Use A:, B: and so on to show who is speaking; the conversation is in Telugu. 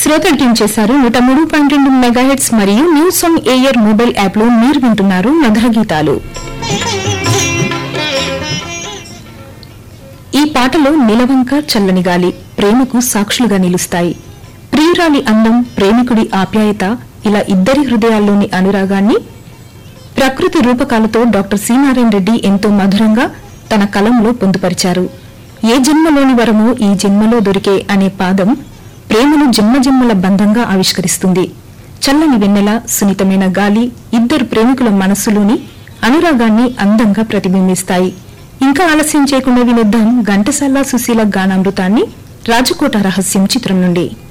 A: శ్రోతలు ట్యూన్ చేశారు నూట మూడు పాయింట్ రెండు మెగాహెట్స్ మరియు news on air mobile app లో మీరు వింటున్నారు మధుర గీతాలు ఈ పాటలో నిలవంక చల్లని గాలి ప్రేమకు సాక్షులుగా నిలుస్తాయి ప్రియురాలి అందం ప్రేమికుడి ఆప్యాయత ఇలా ఇద్దరి హృదయాల్లోని అనురాగాన్ని ప్రకృతి రూపకాలతో డాక్టర్ సి రెడ్డి ఎంతో మధురంగా తన కలంలో పొందుపరిచారు ఏ జన్మలోని వరమో ఈ జన్మలో దొరికే అనే పాదం ప్రేమను జన్మజన్మల బంధంగా ఆవిష్కరిస్తుంది చల్లని వెన్నెల సున్నితమైన గాలి ఇద్దరు ప్రేమికుల మనస్సులోని అనురాగాన్ని అందంగా ప్రతిబింబిస్తాయి ఇంకా ఆలస్యం చేయకుండా వినిద్దాం ఘంటసాల సుశీల గానామృతాన్ని రాజకోట రహస్యం చిత్రం నుండి